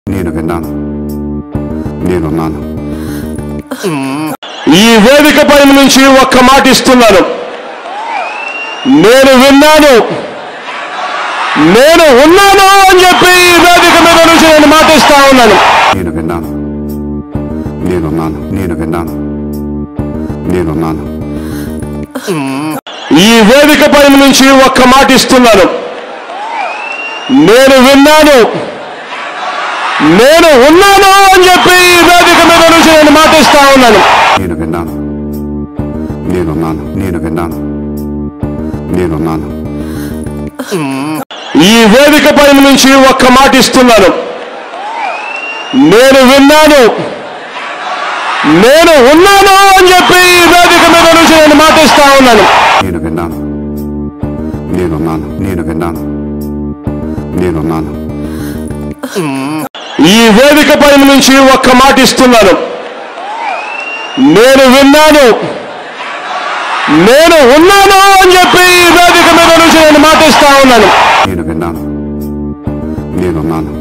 నేను విన్నాను నేనున్నాను ఈ వేదిక పైన నుంచి ఒక్క మాట ఇస్తున్నాను నేను విన్నాను నేను ఉన్నాను అని చెప్పి ఈ వేదిక మీద నుంచి నేను మాట ఇస్తా ఉన్నాను నేను విన్నాను నేనున్నాను నేను విన్నాను నేనున్నాను ఈ వేదిక పైన నుంచి ఒక్క మాట ఇస్తున్నాను నేను విన్నాను నేను ఉన్నాను అని చెప్పి ఈ వేదిక మీద నుంచి నేను మాట ఇస్తా ఉన్నాను నేను విన్నాను నేనున్నాను నేను విన్నాను నేనున్నాను ఈ వేదిక పైన నుంచి ఒక్క మాట ఇస్తున్నాను నేను విన్నాను నేను ఉన్నాను అని చెప్పి ఈ వేదిక మీద నుంచి నేను మాట ఇస్తా ఉన్నాను నేను విన్నాను నేనున్నాను నేను విన్నాను నేనున్నాను ఈ వేదిక పైన నుంచి ఒక్క మాట ఇస్తున్నాను నేను విన్నాను నేను ఉన్నాను అని చెప్పి ఈ వేదిక మీద నుంచి నేను మాట ఇస్తా ఉన్నాను నేను విన్నాను నేనున్నాను